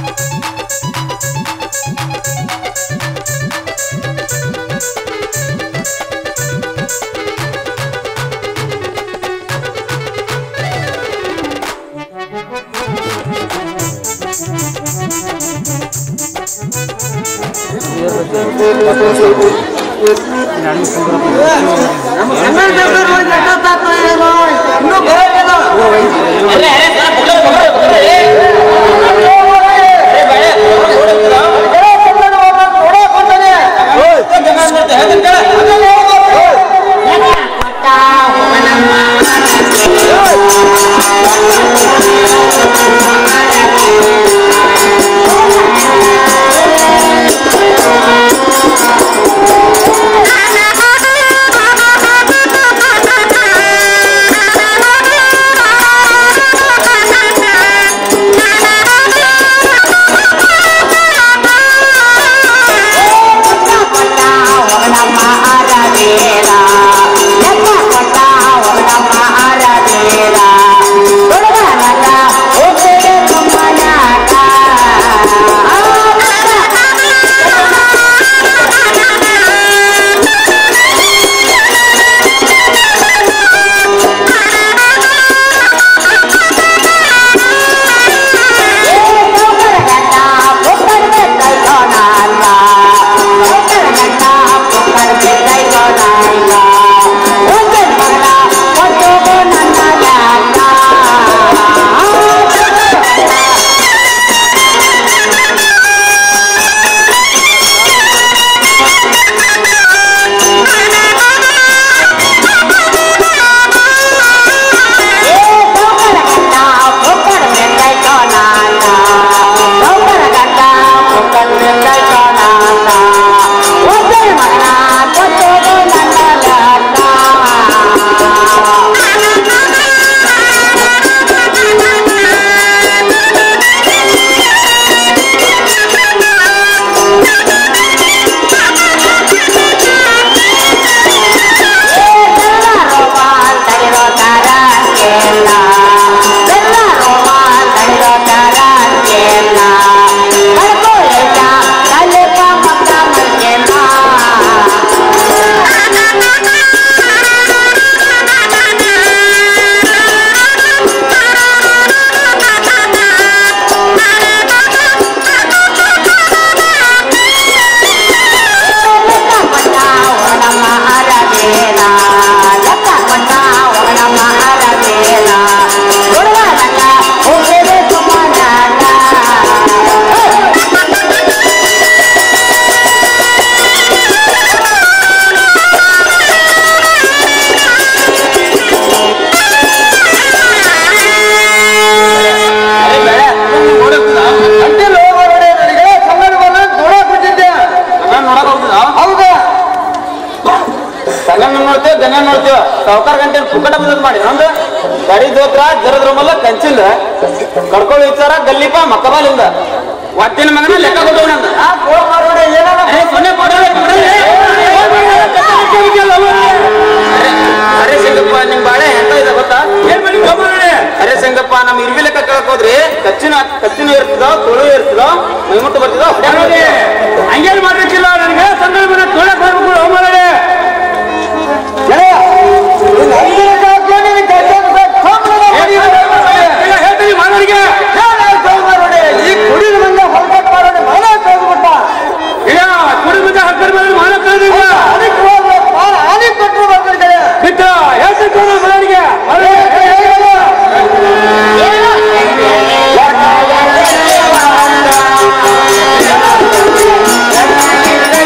ಸಂಗಮ್ ನೋಡ್ತೇವೆ ಜನ ನೋಡ್ತೇವೆ ಸಾವುಕಾರ ಗಂಟೆ ಪುಕ್ಕಟ ಬಂದದ್ ಮಾಡಿ ನಮ್ದು ಗಾಡಿ ದೋತ್ರ ಜರದ್ರ ಮಲ್ಲ ಕಂಚಿಲ್ಲ ಕಡ್ಕೊಳ್ಳೋ ವಿಚಾರ ಗಲ್ಲಿಪ ಮಕ್ಕಬಾಲಿಂದ ಒಟ್ಟಿನ ಮಗನ ಲೆಕ್ಕ ಕೊಟ್ಟು ನಂದ ಏ, ಸೊನ್ನೆ ಕೊಡಲ್ಲ, ಕೊಡಲ್ಲ. ಅರೆ ಸಿಂಗಪ್ಪ ನಿಮ್ ಬಾಳೆ ಎಂತ ಇದೆ ಗೊತ್ತಾ ಅರೆ ಸಿಂಗಪ್ಪ ನಮ್ ಇರ್ವಿ ಲೆಕ್ಕ ಕೇಳಕ್ ಹೋದ್ರಿ ಕಚ್ಚಿನ ಕಚ್ಚಿನ ಇರ್ತದೋ ತುಳು ಇರ್ತದೋ ಮೈಮುಟ್ಟು ಬರ್ತದೋ ಹಂಗೇನ್ ಮಾಡ್ಬೇಕಿಲ್ಲ ನನಗೆ ಸಂದರ್ಭ ಮನೆ ತೊಳಕ್ ಬರ್ಬೇಕು ಹೋಮರಡೆ ಹೇಳ್ತೀನಿ ಮಾಡೋರಿಗೆ ಈ ಕುಡಿದ ಮಂದಿ ಹೊರಗಟ್ಟು ಮಾಡೋಣ ಮನೆ ತೆಗೆದ್ಬಿಟ್ಟ ಇಲ್ಲ ಕುಡಿ ಮುಂದೆ ಹಕ್ಕರ್ ಮೇಲೆ ಮಾನ ಕಳೆದಿಲ್ಲ ಅದಕ್ಕೆ ಹೋದ್ರೆ ಪಾಲ ಹಾನಿ ಕೊಟ್ಟರು ಬರ್ತಾರೆ ಬಿಟ್ಟು ಹೇಳ್ತೀನಿ ಮಾಡೋರಿಗೆ ¡Vamos!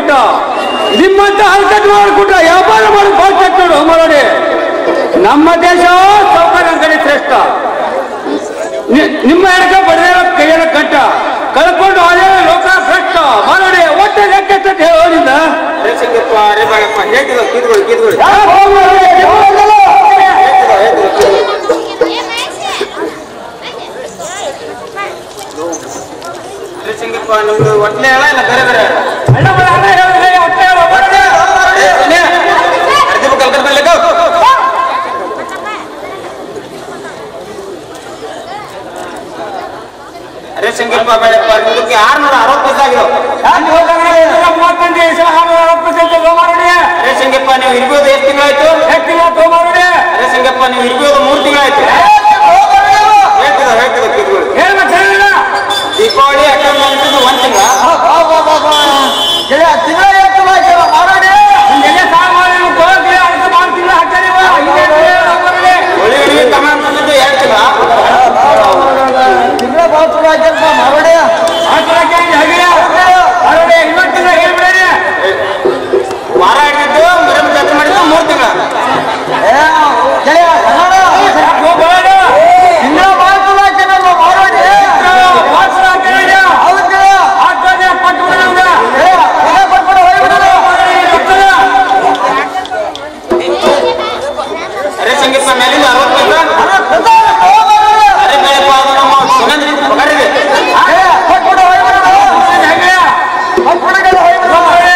ಕೊಟ್ಟ ನಿಮ್ಮಂತ ಹಲ್ಕಟ್ ಮಾಡಿಕೊಟ್ಟ ವ್ಯಾಪಾರ ಮಾಡಿ ಭಾಳ ಕೆಟ್ಟ ನೋಡು ಮರಡಿ ನಮ್ಮ ದೇಶ ಸೌಕರ್ಯ ಕಡೆ ಶ್ರೇಷ್ಠ ನಿ- ನಿಮ್ಮ ಎಡಕ ಬಡದೇರ ಕೈಯರ ಕಟ್ಟ ಕಳ್ಕೊಂಡು ಅದೇ ಲೋಕ ಭ್ರಷ್ಟ ಮರಡಿ ಒಟ್ಟೆ ಲೆಕ್ಕ ಹೇಳೋದಿಲ್ಲ ಅರೆ ಸಿಂಗಪ್ಪ ಅರೆ ಬಾಳಪ್ಪ ಹೇಳ್ತಿದ್ದ ಕಿದ್ಗಳು ಕಿದ್ಗಳು ಅರೆ ಸಿಂಗಪ್ಪ ನಿಮ್ದು ಒಟ್ಲೆ ಹೇಳ ಇಲ್ಲ ಬೇರೆ ಬೇರೆ ಹೇಳ? ಅಣ್ಣ ಬಡ ಅಣ್ಣ ಹೇಳಿದ್ರೆ ಒಟ್ಟೆ ಹೇಳು, ಒಟ್ಟೆ ಹೇಳು. ಏ, ಸುಮ್ನೆ. ಅರ್ಜಿಬು ಕಲ್ಕರ್ ಬರ್ಲಿ ಗೋ. ಅರೆ ಸಿಂಗಪ್ಪ ಬೇಡಪ್ಪ ನಿಮ್ದಕ್ಕೆ ಆರ್ನೂರ ಅರವತ್ತು ಪೈಸೆ ಆಗಿರೋ ಅಲ್ಲಿ ಹೋದಾಗ ಇನ್ನೂರ ಮೂವತ್ತೊಂದು ದಿವಸ ಆರುನೂರ ಅರವತ್ತು ಪರ್ಸೆಂಟ್ ತಗೊಂಬರೋಡಿ ಅರೆ ಸಿಂಗಪ್ಪ ನೀವು ಇರ್ಬೋದು ಎಷ್ಟು ತಿಂಗಳಾಯ್ತು ಹೆಚ್ಚಿನ ತಗೊಂಬರೋಡಿ ಅರೆ ಸಿಂಗಪ್ಪ ನೀವು ಇರ್ಬೋದು ಮೂರು ತಿಂಗಳಾಯ್ತು ಹೇಳ್ತಿದ ಹೇಳ್ತಿದ ಕಿದ್ಗಳು ಹೇಳ್ಬೇಕು ಹೇಳಿಲ್ಲ ದೀಪಾವಳಿ ಅಕ್ಟೋಬರ್ ಅಂತದ್ದು ಒಂದ್ ತಿಂಗಳ ತಿಂಗಳ ಎಷ್ಟು ಮಾಡ್ತೀರ ಮಾರಾಡಿ ನಿಮ್ಗೆಲ್ಲ ಸಾಲ ಮಾಡಿ ನೀವು ತಗೊಳ್ತೀರಿ, ಅದಕ್ಕೆ ಮಾಡ್ತಿಲ್ಲ, ಹಾಕ್ತಾರೆ ಇವ. ಹಿಂಗೆ ತಗೊಂಬರೋಡಿ. ಒಳ್ಳೆ ಹುಡುಗಿ ಕಮಾಂಡ್ ಬಂದಿದ್ದು ಎರಡು ತಿಂಗಳ ತಿಂಗಳ ಬಾತ್ ಹಾಕ್ಯಪ್ಪ ಮಾರಾಡಿ ಹಾಕ್ಕೊಳಕ್ಕೆ ಇಲ್ಲಿ ಹಾಗೆಯಾ? ಬರೋಡಿ, ಇವತ್ತಿಂದ ಹೇಳ್ಬಿಡೋಡಿ. ವಾರ ಹಿಡಿದಿದ್ದು ಮರಮ್ ಜಾತ್ರೆ ಮಾಡಿದ್ದು ಮೂರು ತಿಂಗಳ ಏ ಗೆಳೆಯ ಕನ್ನಡ ಯಾಕೋ ಬರೋಡು? ತಿಂಗಳ ಬಾತ್ ಹಾಕ್ಯನಲ್ಲ ಮಾರಾಡಿ ವಾಸನ ಹಾಕ್ಕೊಳ್ಳಿ. ಹೌದು ಗೆಳೆಯ ಹಾಕ್ಕೊಳ್ಳಿ, ಕೊಟ್ಟು ಬಿಡು ನಮ್ಗೆ. ಗೆಳೆಯ ಕೊನೆ ಕೊಟ್ಬಿಡು ಹೋಗ್ಬಿಡು ಬರೋಡಿ, ಕೊಡ್ತಾರೆ. ಅರೆ ಸಂಗೀತ ಮೇಲಿಂದ ಅರವತ್ತು ಪೈಸೆ ಅರೆ ಬೇಡಪ್ಪ ಅದು ನಮ್ಮ ಸುಗಂಧ ಪಗಾರ ಇದೆ ಗೆಳೆಯ ಕೊಟ್ಬಿಡು ಹೋಗ್ಬಿಡು ಇದು ಹಾಗೆಯಾ? ಕೊಟ್ಬಿಡು ಗೆಳೆಯ ಹೋಗ್ಬಿಡು ಹೋಗ್ಬಿಡಿ.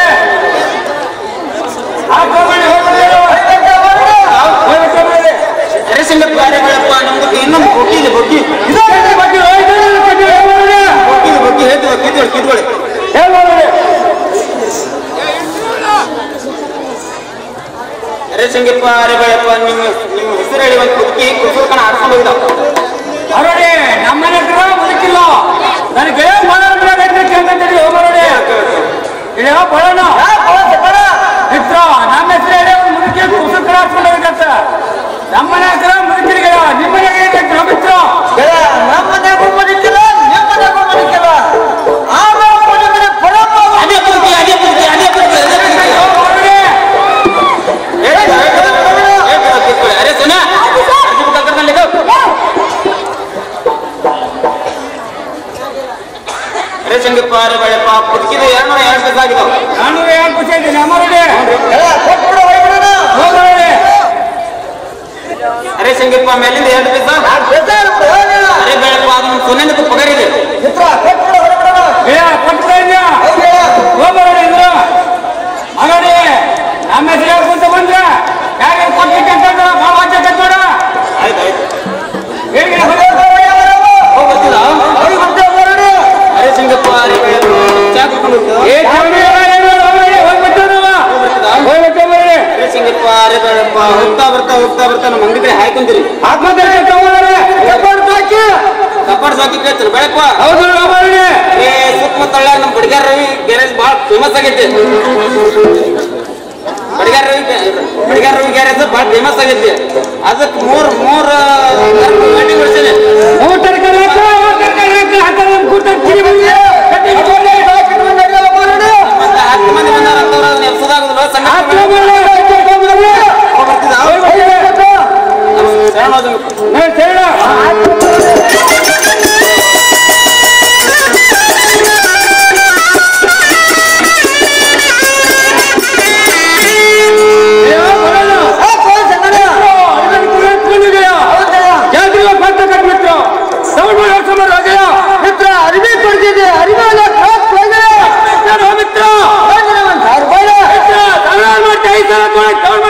ಹಾಕ್ಕೊಬಿಡಿ, ಹೋಗ್ಬಿಡಿ. ಹೋಗ್ಬಿಟ್ಟು ಹೋಗ್ಬಿಡಿ. ಅರೆ ಸಂಗೀತ ಅರೆ ಬೇಡಪ್ಪ ನಮ್ದು ಇನ್ನೊಂದು ಬೊಕ್ಕಿ ಇದೆ ಬೊಕ್ಕಿ ಇದು ಹೇಳಿ ಬಗ್ಗೆ, ಇದು ಹೇಳಿ ಬಗ್ಗೆ, ಹೇಳ್ಬಿಡಿ. ಬೊಕ್ಕಿ ಇದೆ ಬೊಕ್ಕಿ ಹೇಳ್ತಿದ್ದ ಕಿದ್ಗಳು ಕಿದ್ಗಳು ಹೇಳ್ಬಿಡಿ. ಅರೆ ಸಂಗೀತ ಅರೆ ಬೇಡಪ್ಪ ನಿಮ್ಮ ನಿಮ್ಮ ಹೆಸರು ಹೇಳಿ ಒಂದು ಕುದುಕಿ ಕುಸುರು ಕಣ ಆಡ್ಕೊಂಡು ಹೋಗಿದ್ದಾವ ಅವರೇ ನಮ್ಮನೆ ಹತ್ರ ಬದುಕಿಲ್ಲ ನನಗೆ ಮನೋರಂಜನೆ ಬೇಕು ಕೇಳ್ಕೊಂತೀನಿ ಹೋಗೋಣ ಇಲ್ಲಿ ಬರೋಣ ಮಿತ್ರ ನಮ್ಮ ಹೆಸರು ಹೇಳಿ ಒಂದು ಮುದುಕಿ ಕುಸು ಹಾಕ್ಕೊಂಡು ಹೋಗಂತ ನಮ್ಮನೆ ಹತ್ರ ಮುದುಕಿರಿಗೆ ನಿಮ್ಮನೆ ಬೇಕು ಮಿತ್ರ ಗೆಳೆಯ ನಮ್ಮ ಮನೆಗೂ ಬದುಕಿಲ್ಲ ನಿಮ್ಮ ಮನೆಗೂ ಬದುಕಿಲ್ಲ ಆಗ ಮನೆ ಪರಮ ಅದೇ ಕುದುಕಿ ಅದೇ ಕುದುಕಿ ಅದೇ ಕುದುಕಿ ಅದೇ ಕುದುಕಿ ಹೋಗೋಣ. ಹೇಳ್ತಿದ್ದ ಹೇಳ್ತಿದ್ದ ಹೇಳ್ತಿದ್ದ ಕಿದ್ಗಳು ಅರೆ ಸುನ ಅರ್ಜಿಬು ಕಲ್ಕರ್ನಲ್ಲಿ ಅರೆ ಸಂಗೀತ ಅರೆ ಬೇಡಪ್ಪ ಕುದುಕಿದ ಎರಡು ನೂರ ಎರಡು ಪೈಸೆ ಆಗಿದಾವ ನಾನೂರ ಎರಡು ಖುಷಿ ಇದ್ದೀನಿ ಅಮ್ಮರೇ ಗೆಳೆಯ ಕೊಟ್ಬಿಡು ಹೋಗ್ಬಿಡು ಹೋಗೋಣ ಅರೆ ಸಂಗೀತ ಮೇಲಿಂದ ಎರಡು ಪೈಸೆ ಅರೆ ಬೇಡಪ್ಪ ಅದು ನಮ್ಮ ಸುನಂದಕ್ಕೆ ಪಗಾರ ಇದೆ ಮಿತ್ರ ಕೊಟ್ಬಿಡು ಹೋಗ್ಬಿಡು ಏ ಕೊಟ್ಟು ಇದ್ಯಾ ಹೌದು ಗೆಳೆಯ ಹೋಗೋಣ ಇದ್ರು ಮಗನೇ ನಮ್ಮ ಹೆಸರು ಹೇಳ್ಕೊಂತ ಬಂದ್ರೆ ಯಾಕೆ ಕೊಟ್ಟಿದ್ದೆ ಅಂತ ಭಾಳ ವಾಚ್ಯ ಕಟ್ಟೋಣ ಆಯ್ತು ಆಯ್ತು ಹೇಗೆ ಹೋಗಿ ಬರ್ತಿದ ಹೋಗಿ ಬರ್ತೀವಿ ಮಾರಾಡಿ ಅರೆ ಸಂಗಪ್ಪ ಅರೆ ಬೇಡಪ್ಪ ಚಾ ಕುಡ್ಕೊಂಡು ಹೋಗ್ತದ ಏ ಚೌಡಿ ಹೋಗ್ಬಿಟ್ಟು ಬರ್ರಿ ಅರೆ ಸಂಗಪ್ಪ ಅರೆ ಬೇಡಪ್ಪ ಹೋಗ್ತಾ ಬರ್ತಾ ಹೋಗ್ತಾ ಬರ್ತಾ ನಮ್ಮ ಅಂಗಡಿ ಕಡೆ ಹಾಯ್ಕೊಂತೀರಿ ಆತ್ಮಹತ್ಯೆ ತಗೊಂಡ್ರೆ ಕಪಾಡ್ ಸಾಕಿ ಕೇಳ್ತಾರೆ ಬೇಡಪ್ಪ ಹೌದು ಹೋಗ್ಬರ್ರಿ ಏ ಸುತ್ತಮುತ್ತಳ ನಮ್ಮ ಬಡಿಗಾರ ರವಿ ಗ್ಯಾರೇಜ್ ಭಾಳ ಫೇಮಸ್ ಆಗೈತಿ ಬಡಿಗಾರ ರವಿ ಬಡಿಗಾರ ರವಿ ಗ್ಯಾರೇಜ್ ಭಾಳ ಫೇಮಸ್ ಆಗೈತಿ ಅದಕ್ಕೆ ಮೂರ್ ಮೂರ್ ಗಾಡಿ ಬಿಡ್ತೀನಿ ಊಟದ ಕಲಾಕ ಊಟದ ಕಲಾಕ ಹಾಕಲ್ಲ ಕೂಟದ ಕಿರಿ ಬಂದಿ ಕಟ್ಟಿ ಇಟ್ಕೊಳ್ಳಿ. ಮತ್ತೆ ಹತ್ತು ಮಂದಿ ಬಂದಾರ ಅಂತವ್ರು ಅದನ್ನ ಎಬ್ಸೋದಾಗುದಿಲ್ಲ ಸಂಘ ಆತ್ಮ ಬರ್ರಿ, ಕಟ್ಟಿ ಇಟ್ಕೊಂಡ್ಬರ್ರಿ. ಬರ್ತಿದ ಶರಣೋದು ನಾನು ಹೇಳ ಮಿತ್ರ ಅರಿವಿ ಕೊಡ್ತಿದ್ದೆ ಅರಿವಿ ಅಲ್ಲ ಕ್ರಾಸ್ ಹೋಗಿದೆ ಮಿತ್ರ ಹೋಗಿದೆ ಒಂದ್ ಸಾವಿರ ರೂಪಾಯಿ